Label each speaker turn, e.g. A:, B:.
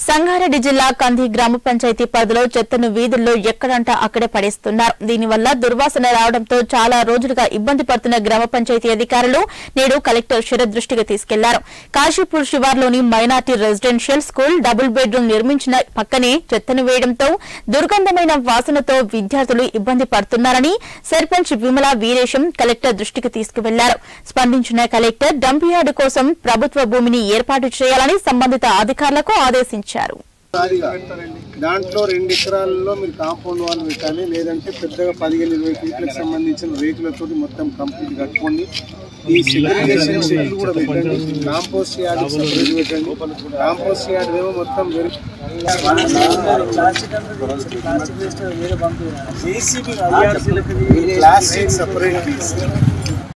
A: సంగారెడ్డి జిల్లా కంది గ్రామ పంచాయతీ పరిధిలో చెత్తను వీధుల్లో ఎక్కడంటా అక్కడే పడేస్తున్నారు దీనివల్ల దుర్వాసన రావడంతో చాలా రోజులుగా ఇబ్బంది పడుతున్న గ్రామ పంచాయతీ అధికారులు నేడు కలెక్టర్ శరద్ దృష్టికి తీసుకెళ్లారు కాశీపూర్ శివార్లోని minority residential school double bedroom నిర్మించిన పక్కనే చెత్తను వేయడంతో దుర్గంధమైన వాసనతో విద్యార్థులు ఇబ్బంది పడుతున్నారని సర్పంచ్ విమల వీరేశం కలెక్టర్ దృష్టికి తీసుకువెళ్లారు స్పందించిన కలెక్టర్ డంప్ యార్డు కోసం ప్రభుత్వ భూమిని ఏర్పాటు చేయాలని సంబంధిత అధికారులకు ఆదేశించారు
B: సారిగా దాంట్లో రెండు ఎకరాలలో మీరు కాంపౌండ్ వాళ్ళు పెట్టాలి లేదంటే పెద్దగా పదిహేను ఇరవై ఫీట్లకు సంబంధించిన రేకులతో మొత్తం కంప్లీట్ కట్టుకోండి ఈ సెగ్రిగేషన్ షెడ్లు కూడా పెట్టండి కాంపోస్ట్ యార్డ్ సపరేట్ పెట్టండి కాంపోస్ట్ యార్డ్ ఏమో మొత్తం వెరీ ప్లాస్టిక్ సపరేట్